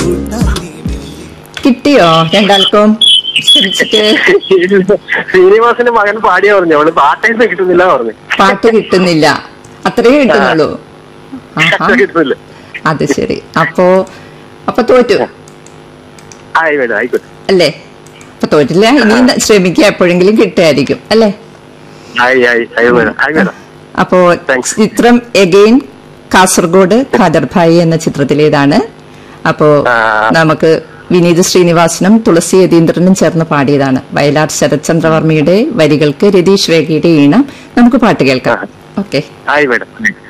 കിട്ടിയോ രണ്ടാൾക്കും ശ്രമിച്ചിട്ട് ശ്രീനിവാസന്റെ മകൻ പാടിയാ പറഞ്ഞു അവള് പാട്ടേന്ന് കിട്ടുന്നില്ല പറഞ്ഞു പാട്ട് കിട്ടുന്നില്ല അത്രയേ കിട്ടുന്നുള്ളൂ ആഹാ കിട്ടുന്നില്ല അത് ശരി അപ്പോ അപ്പൊ തോറ്റു ആയി വേണം ആയിക്കോട്ടെ അല്ലേ അപ്പൊ തോറ്റില്ല ഇനി ശ്രമിക്കുക എപ്പോഴെങ്കിലും കിട്ടുമായിരിക്കും അല്ലേ ആയി ആയി ആയി വേണം ആയി വേണം അപ്പോ Thanks. ചിത്രം എഗെയിൻ കാസർഗോഡ് ഖാദർഭായി എന്ന ചിത്രത്തിലേതാണ് അപ്പോ ആ. നമുക്ക് വിനീത് ശ്രീനിവാസനും തുളസി യതീന്ദ്രനും ചേർന്ന് പാടിയതാണ് വയലാർ ശരത്ചന്ദ്രവർമ്മയുടെ വരികൾക്ക് രതീഷ് വേഗയുടെ ഈണം നമുക്ക് പാട്ട് കേൾക്കാം ഓക്കെ ആയി വേണം